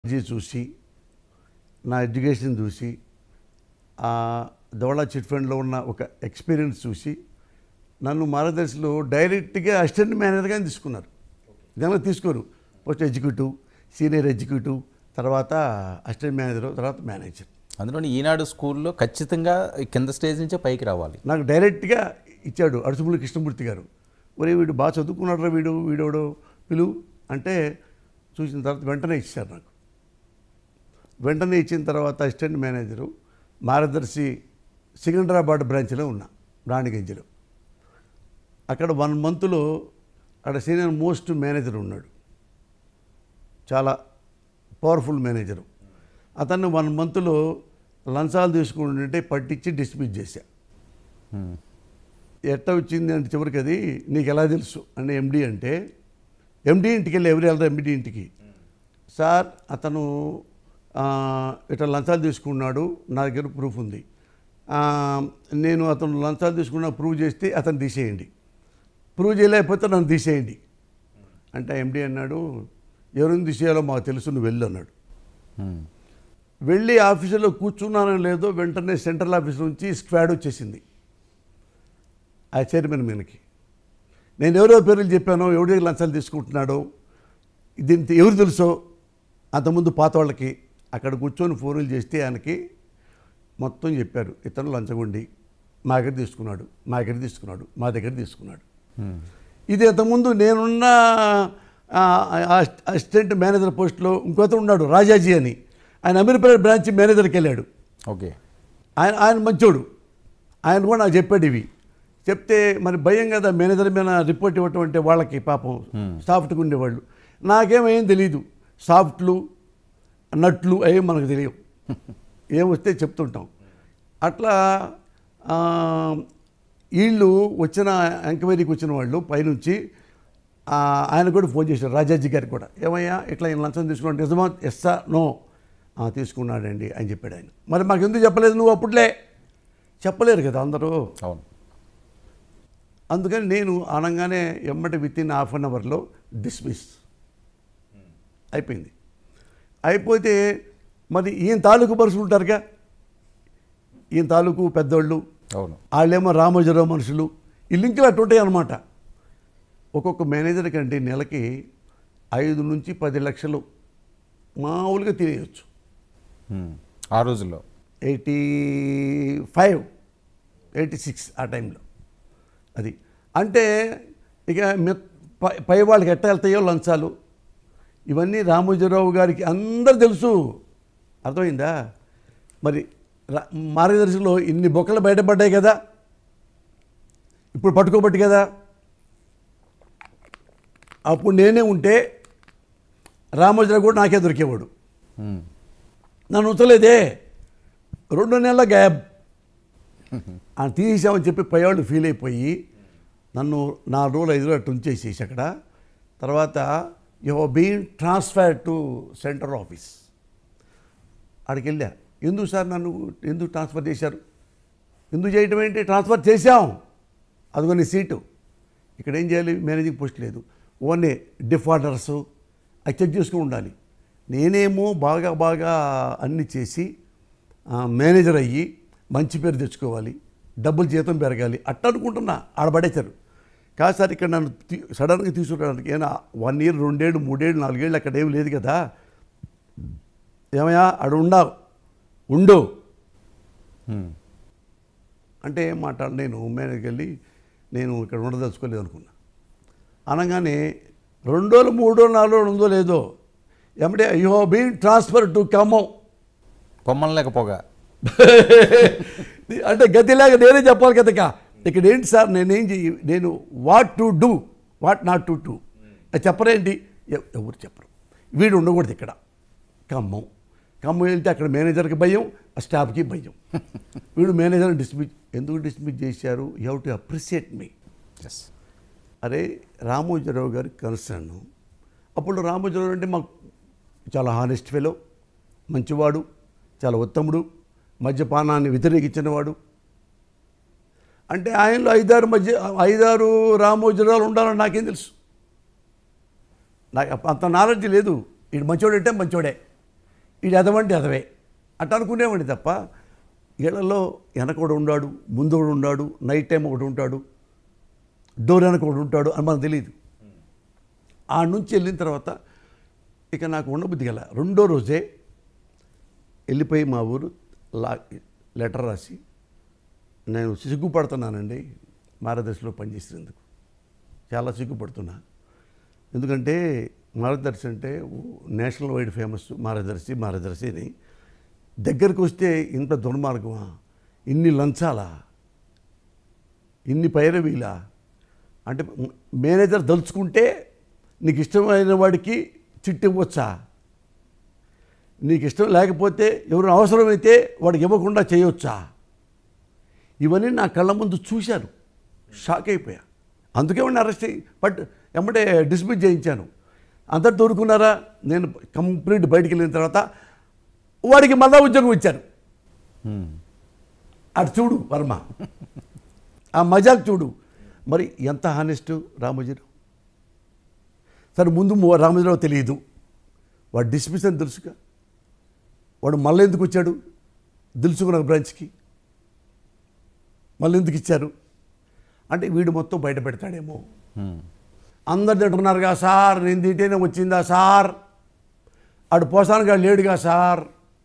ఇది చూసి నా ఎడ్యుకేషన్ చూసి ఆ దవళ చిట్ ఫండ్లో ఉన్న ఒక ఎక్స్పీరియన్స్ చూసి నన్ను మార్గదర్శిలో డైరెక్ట్గా అసిస్టెంట్ మేనేజర్గా తీసుకున్నారు జనరల్ తీసుకోరు పోస్ట్ ఎగ్జిక్యూటివ్ సీనియర్ ఎగ్జిక్యూటివ్ తర్వాత అసిస్టెంట్ మేనేజర్ తర్వాత మేనేజర్ అందులో ఈనాడు స్కూల్లో ఖచ్చితంగా కింద స్టేజ్ నుంచే పైకి రావాలి నాకు డైరెక్ట్గా ఇచ్చాడు అడుసుములు కృష్ణమూర్తి గారు ఒరే వీడు బాగా చదువుకున్నాడు రా వీడు వీడోడు పిలువు అంటే చూసిన తర్వాత వెంటనే ఇచ్చారు నాకు వెంటనే ఇచ్చిన తర్వాత అసిస్టెంట్ మేనేజరు మార్గదర్శి సికింద్రాబాద్ బ్రాంచ్లో ఉన్నా రాణిగంజ్లో అక్కడ వన్ మంత్లో అక్కడ సీనియర్ మోస్ట్ మేనేజర్ ఉన్నాడు చాలా పవర్ఫుల్ మేనేజరు అతన్ని వన్ మంత్లో లంచాలు తీసుకుంటుంటే పట్టించి డిస్మిస్ చేశా హ్మ్. ఎట్ట వచ్చింది అంటే చివరికి అది నీకు ఎలా తెలుసు అని ఎండి అంటే ఎండి ఇంటికి వెళ్ళి ఎవరు వెళ్తారు ఎండి ఇంటికి సార్ అతను ఆ, ఇట్లా లంచాలు తీసుకున్నాడు నా దగ్గర ప్రూఫ్ ఉంది ఆ, నేను అతను లంచాలు తీసుకున్నా ప్రూవ్ చేస్తే అతను తీసేయండి ప్రూవ్ చేయలేకపోతే నన్ను తీసేయండి అంటే ఎండి అన్నాడు ఎవరిని తీసేయాలో మాకు తెలుసు నువ్వు వెళ్ళు అన్నాడు హ్మ్. వెళ్ళి ఆఫీసులో కూర్చున్నానో లేదో వెంటనే సెంట్రల్ ఆఫీస్ నుంచి స్క్వాడ్ వచ్చేసింది ఆ చైర్మన్ మీదకి నేను ఎవరో పేర్లు చెప్పానో ఎవరి దగ్గర లంచాలు తీసుకుంటున్నాడో దీనికి ఎవరు తెలుసో అంతకుముందు పాత వాళ్ళకి అక్కడ కూర్చొని ఫోన్లు చేస్తే ఆయనకి మొత్తం చెప్పారు ఇతను లంచగొండి మా దగ్గర తీసుకున్నాడు మా దగ్గర తీసుకున్నాడు మా దగ్గర తీసుకున్నాడు హ్మ్. ఇది అంతకుముందు నేనున్న ఆ, ఆ అసిస్టెంట్ మేనేజర్ పోస్ట్లో ఇంకొకరు ఉన్నాడు రాజాజీ అని ఆయన అమీర్పేట బ్రాంచ్ మేనేజర్కి వెళ్ళాడు ఓకే ఆయన ఆయన మంచోడు ఆయన కూడా నాకు చెప్పాడు ఇవి చెప్తే మరి భయం కదా మేనేజర్ మీద రిపోర్ట్ ఇవ్వటం అంటే వాళ్ళకి పాపం సాఫ్ట్గా ఉండేవాళ్ళు నాకేమేం తెలియదు సాఫ్ట్లు నట్లు అవి మనకు తెలియవు ఏం వస్తే చెప్తుంటాం అట్లా ఆ, వీళ్ళు వచ్చిన ఎంక్వైరీకి వచ్చిన వాళ్ళు పైనుంచి ఆ, ఆయన కూడా ఫోన్ చేశారు రాజాజీ గారికి కూడా ఏమయ్యా ఇట్లా ఈయన లంచం తీసుకున్నాడు నిజమా ఎస్సా నో "ఆ, తీసుకున్నాడండి అని చెప్పాడు ఆయన మరి మాకు ఎందుకు చెప్పలేదు నువ్వు అప్పుడులే చెప్పలేరు కదా అందరూ అవును అందుకని నేను అనగానే ఎమ్మటి విత్ ఇన్ హాఫ్ అన్ అవర్లో డిస్మిస్ అయిపోయింది అయిపోతే మరి ఈయన తాలూకు మనుషులు ఉంటారుగా ఈయన తాలూకు పెద్దోళ్ళు అవును వాళ్ళేమో రామోజీరావు మనుషులు ఈ లింకులు అటు ఉంటాయి అన్నమాట ఒక్కొక్క మేనేజర్ కంటే నెలకి ఐదు నుంచి పది లక్షలు మామూలుగా తినేయచ్చు హ్మ్. ఆ రోజుల్లో ఎయిటీ ఫైవ్ ఎయిటీ సిక్స్ ఆ టైంలో అది అంటే ఇక మె- పై పై వాళ్ళకి ఎట్ట వెళ్తాయో లంచాలు ఇవన్నీ రామోజీరావు గారికి అందరు తెలుసు అర్థమైందా మరి రా- మార్గదర్శిలో ఇన్ని బొక్కలు బయటపడ్డాయి కదా ఇప్పుడు పట్టుకోబట్టి కదా అప్పుడు నేనే ఉంటే రామోజీరావు కూడా నాకే దొరికేవాడు హ్మ్. నన్ను ఉంచలేదే రెండు నెలల గ్యాప్ ఆ తీసామని చెప్పి పైవాళ్ళు ఫీల్ అయిపోయి నన్ను నాలుగు రోజులు ఐదు రోజులు అటు ఉంచేసేసి అక్కడ తర్వాత you been transfer to central office అక్కడికి వెళ్ళా ఎందుకు సార్ నన్ను ఎందుకు ట్రాన్స్ఫర్ చేశారు ఎందుకు చేయటం ఏంటి ట్రాన్స్ఫర్ చేశాం అదిగో నీ సీటు ఇక్కడ ఏం చేయాలి మేనేజింగ్ పోస్ట్ లేదు ఓన్లీ డిఫాల్టర్స్ అవి చెక్ చేసుకుని ఉండాలి నేనేమో బాగా బాగా అన్ని చేసి ఆ, మేనేజర్ అయ్యి మంచి పేరు తెచ్చుకోవాలి డబ్బులు జీతం పెరగాలి అట్ట అనుకుంటున్నా ఆడబడేశారు కాదు సార్ ఇక్కడ నన్ను తీ- సడన్గా తీసుకురావడానికి ఏనా వన్ ఇయర్ రెండేళ్ళు మూడేళ్ళు నాలుగేళ్ళు అక్కడ ఏం లేదు కదా ఏమయ్యా అక్కడ ఉండావు ఉండు హ్మ్. అంటే ఏం మాట్లాడు నేను మేనేజ్కి వెళ్ళి నేను ఇక్కడ ఉండదలుచుకోలేదు అనుకున్నా అనగానే రెండు రోజులు మూడు రోజులు నాలుగు రోజులు ఉందో లేదో ఏమంటే you been transfer to Khammam పొమ్మం లేకపోగా అంటే గతిలాగా నేనే చెప్పాలి కదక ఇక్కడ ఏంటి సార్ నేనేం చెయ్యి నేను what to do what not to do అది చెప్పరేంటి ఎవ- ఎవరు చెప్పరు వీడు ఉండకూడదు ఇక్కడ ఖమ్మం ఖమ్మం వెళ్తే అక్కడ మేనేజర్కి భయం ఆ స్టాఫ్కి భయం వీడు మేనేజర్ డిస్మిస్ ఎందుకు డిస్మిస్ చేశారు you have to appreciate me yes అరే రామోజీరావు గారి కన్సర్న్ అప్పుడు రామోజీరావు అంటే మాకు చాలా హానెస్ట్ ఫెలో మంచివాడు చాలా ఉత్తముడు మద్యపానాన్ని వ్యతిరేకించినవాడు అంటే ఆయనలో ఐదారు మధ్య ఐదారు రామోజీరావులు ఉండాలని నాకేం తెలుసు నాకు అప్ప- అంత నాలెడ్జ్ లేదు ఇటు మంచోడంటే మంచోడే ఇది ఎదవంటే ఎదవే అట్ట అనుకునేవాడిని తప్ప ఇళ్లలో వెనకొడు ఉన్నాడు ముందు ఒకడు ఉన్నాడు నైట్ టైం ఒకడు ఉంటాడు డోర్ వెనక ఒకడు ఉంటాడు అని మనకు తెలియదు ఆ నుంచి వెళ్ళిన తర్వాత ఇక నాకు ఉండబుద్ధి గల రెండో రోజే వెళ్ళిపోయి మా ఊరు లా లెటర్ రాసి నేను సిగ్గుపడుతున్నానండి మార్గదర్శిలో పనిచేసినందుకు చాలా సిగ్గుపడుతున్నా ఎందుకంటే మార్గదర్శి అంటే నేషనల్ వైడ్ ఫేమస్ మార్గదర్శి మార్గదర్శి అని దగ్గరికి వస్తే ఇంత దుర్మార్గమా ఇన్ని లంచాలా ఇన్ని పైరవీలా అంటే మేనేజర్ దలుచుకుంటే నీకు ఇష్టమైన వాడికి చిట్టు ఇవ్వచ్చా నీకు ఇష్టం లేకపోతే ఎవరు అవసరమైతే వాడికి ఇవ్వకుండా చేయొచ్చా ఇవన్నీ నా కళ్ళ ముందు చూశాను షాక్ అయిపోయా అందుకే వాడిని అరెస్ట్ అయ్యి బట్ ఎమ్మటే డిస్మిస్ చేయించాను అందరు దొరుకున్నారా నేను కంప్లీట్ బయటికి వెళ్ళిన తర్వాత వాడికి మళ్ళా ఉద్యోగం ఇచ్చాను ఉమ్. అటు చూడు వర్మ ఆ మజాక్ చూడు మరి ఎంత హానెస్ట్ రామోజీరావు సరే ముందు మో- రామోజీరావు తెలియదు వాడు డిస్మిస్ అని తెలుసుగా వాడు మళ్ళీ ఎందుకు వచ్చాడు తెలుసుకున్న బ్రాంచ్కి మళ్ళీ ఎందుకు ఇచ్చారు అంటే వీడు మొత్తం బయట పెడతాడేమో ఉమ్. అందరు అందరు తింటున్నారుగా సార్ నేను తింటేనే వచ్చిందా సార్ ఆడు పోసానుగా లేడుగా సార్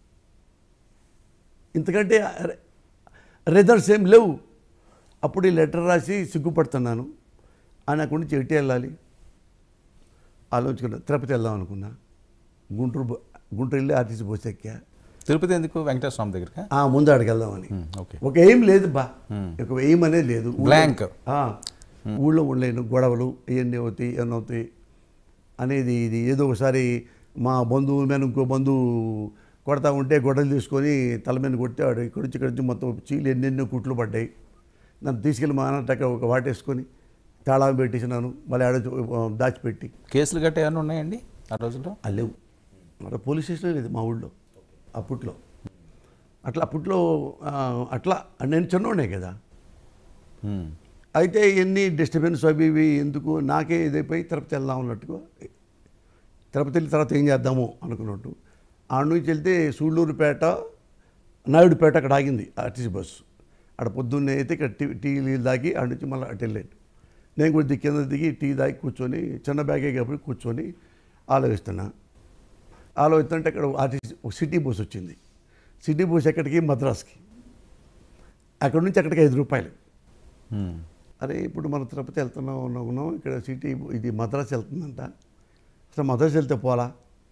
ఇంతకంటే రిజల్ట్స్ ఏం లేవు అప్పుడు ఈ లెటర్ రాసి సిగ్గుపడుతున్నాను ఆయన అక్కడి నుంచి ఎట్టి వెళ్ళాలి ఆలోచించుకున్నా తిరుపతి వెళ్దాం అనుకున్నా గుంటూరు బో- గుంటూరు వెళ్ళి ఆర్టీసీ బస్ ఎక్కా తిరుపతి ఎందుకు వెంకటేశ్వర స్వామి దగ్గర ఆ, ముందు ఆడికి వెళ్దామని ఓకే ఒక ఎయిమ్ లేదు బా ఒక ఎయిమ్ అనేది లేదు ఊళ్ళో- Blank. ఆ, ఊళ్ళో ఉండలేను గొడవలు ఇవన్నీ అవుతాయి ఇవన్నీ అవుతాయి అనేది ఇది ఏదో ఒకసారి మా బంధువు మీద ఇంకో బంధువు కొడతా ఉంటే గొడవలు తీసుకొని తల మీద కొట్టాడు ఇక్కడి నుంచి ఇక్కడి నుంచి మొత్తం చీలు ఎన్నెన్నో కుట్లు పడ్డాయి నన్ను తీసుకెళ్ళి మా నాన్నటక్క ఒక వాటేసుకొని తాళం పెట్టేసినాను మళ్ళీ ఆడ దాచిపెట్టి కేసులు గట్ట ఏమైనా ఉన్నాయండి ఆ రోజుల్లో ఆ లేవు అక్కడ పోలీస్ స్టేషన్ లేదు మా ఊళ్ళో అప్పట్లో అట్లా అప్పట్లో ఆ, అట్లా నేను చిన్నోడే కదా ఉమ్. అయితే ఎన్ని డిస్టర్బెన్స్ అవి ఇవి ఎందుకు నాకే ఇదైపోయి తిరుపతి వెళ్దాం అన్నట్టుగా తిరుపతి వెళ్ళిన తర్వాత ఏం చేద్దాము అనుకున్నట్టు ఆడ నుంచి వెళ్తే సూళ్ళూరుపేట నాయుడుపేట అక్కడ ఆగింది ఆర్టీసీ బస్సు అక్కడ పొద్దున్నే అయితే ఇక్కడ టీ టీ నీళ్ళు తాగి ఆడ నుంచి మళ్ళీ అటు వెళ్ళాను నేను కూడా దిగి కింద దిగి టీ తాగి కూర్చొని చిన్న బ్యాగే కాబట్టి కూర్చొని ఆలోచిస్తున్నా ఆలోచిస్తుంటే అక్కడ ఆర్టీసీ ఒక సిటీ బస్ వచ్చింది సిటీ బస్ ఎక్కడికి మద్రాస్కి అక్కడ నుంచి అక్కడికి ఐదు రూపాయలు ఉమ్. అరే ఇప్పుడు మనం తిరుపతి వెళ్తున్నాం ఉన్నాం ఇక్కడ సిటీ ఇది మద్రాసు వెళ్తుందంట అసలు మద్రాసు వెళ్తే పోలా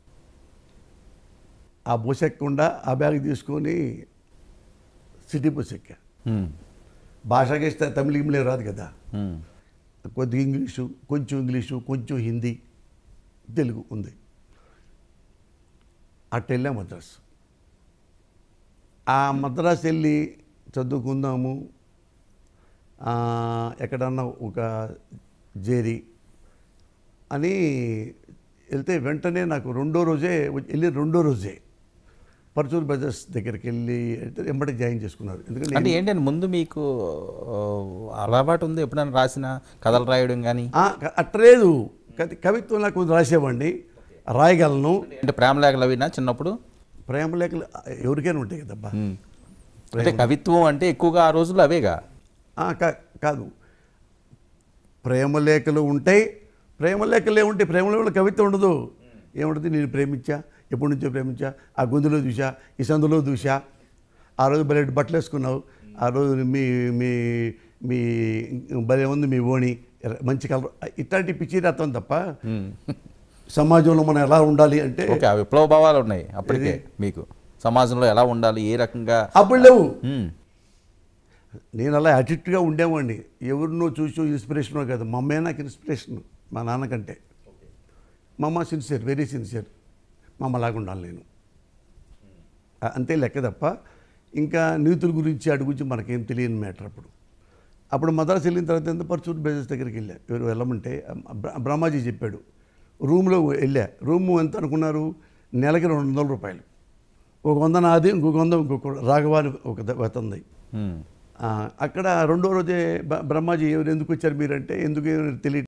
ఆ బస్ ఎక్కకుండా ఆ బ్యాగ్ తీసుకొని సిటీ బస్ ఎక్కా ఉమ్. భాషకి ఇస్తే తమిళ గిమిలే రాదు కదా ఉమ్. కొద్దిగా ఇంగ్లీషు కొంచెం ఇంగ్లీషు కొంచెం హిందీ తెలుగు ఉంది అటు వెళ్ళా మద్రాసు ఆ మద్రాసు వెళ్ళి చదువుకుందాము ఆ, ఎక్కడన్నా ఒక జేరి అని వెళ్తే వెంటనే నాకు రెండో రోజే వెళ్ళి రెండో రోజే పర్చూర్ బ్రదర్స్ దగ్గరికి వెళ్ళి అంటే ఎంబడి జాయిన్ చేసుకున్నారు ఎందుకంటే అంటే ఏంటంటే ముందు మీకు ఆ, అలవాటు ఉంది ఎప్పుడైనా రాసిన కథలు రాయడం కానీ ఆ, క- అట్లేదు కవి కవిత్వం నాకు కొంచెం రాసేవాడిని రాయగలను అంటే ప్రేమ లేఖలు అవినా చిన్నప్పుడు ప్రేమ లేఖలు ఎవరికైనా ఉంటాయి కదబ్బా ఉమ్. అంటే కవిత్వం అంటే ఎక్కువగా ఆ రోజుల్లో అవేగా ఆ, కా- కాదు ప్రేమ లేఖలు ఉంటాయి ప్రేమ లేఖలు ఏముంటాయి ప్రేమ లేఖలు కవిత్వం ఉండదు ఏముంటుంది నేను ప్రేమించా ఎప్పటి నుంచో ప్రేమించా ఆ గొంతులో చూసా ఈ సందులో చూసా ఆ రోజు భలే బట్టలు వేసుకున్నావు ఆ రోజు మీ మీ మీ భలే ఉంది మీ ఓణి ఎర్ర- మంచి కలర్ ఇట్లాంటి పిచ్చి రాస్తాం తప్ప ఉమ్. సమాజంలో మనం ఎలా ఉండాలి అంటే ఓకే ఆ విప్లవ భావాలు ఉన్నాయి అప్పటికే మీకు సమాజంలో ఎలా ఉండాలి ఏ రకంగా అప్పుడు లేవు ఉమ్. నేను అలా యాటిట్యూడ్గా ఉండేవాడిని ఎవరినో చూసి ఇన్స్పిరేషనో కాదు మా అమ్మే నాకు ఇన్స్పిరేషన్ మా నాన్నకంటే మా అమ్మ సిన్సియర్ వెరీ సిన్సియర్ మా అమ్మలాగా ఉండాలి నేను ఆ- అంతే లెక్క తప్ప ఇంకా నీతుల గురించి అటు గురించి మనకేం తెలియని మ్యాటర్ అప్పుడు అప్పుడు మద్రాసు వెళ్ళిన తర్వాత ఎంత పర్చూర్ బేజెస్ దగ్గరికి వెళ్ళా ఎవరు వెళ్ళమంటే బ్ర- బ్రహ్మాజీ చెప్పాడు రూమ్లో వెళ్ళా రూమ్ ఎంత అనుకున్నారు నెలకి రెండు వందల రూపాయలు ఒక వంద నాది ఇంకొక వంద ఇంకొక రాఘవాని ఒక వెతంది ఉమ్. ఆ, అక్కడ రెండో రోజే బ- బ్రహ్మాజీ ఎవరు ఎందుకు వచ్చారు మీరంటే ఎందుకు తెలియదు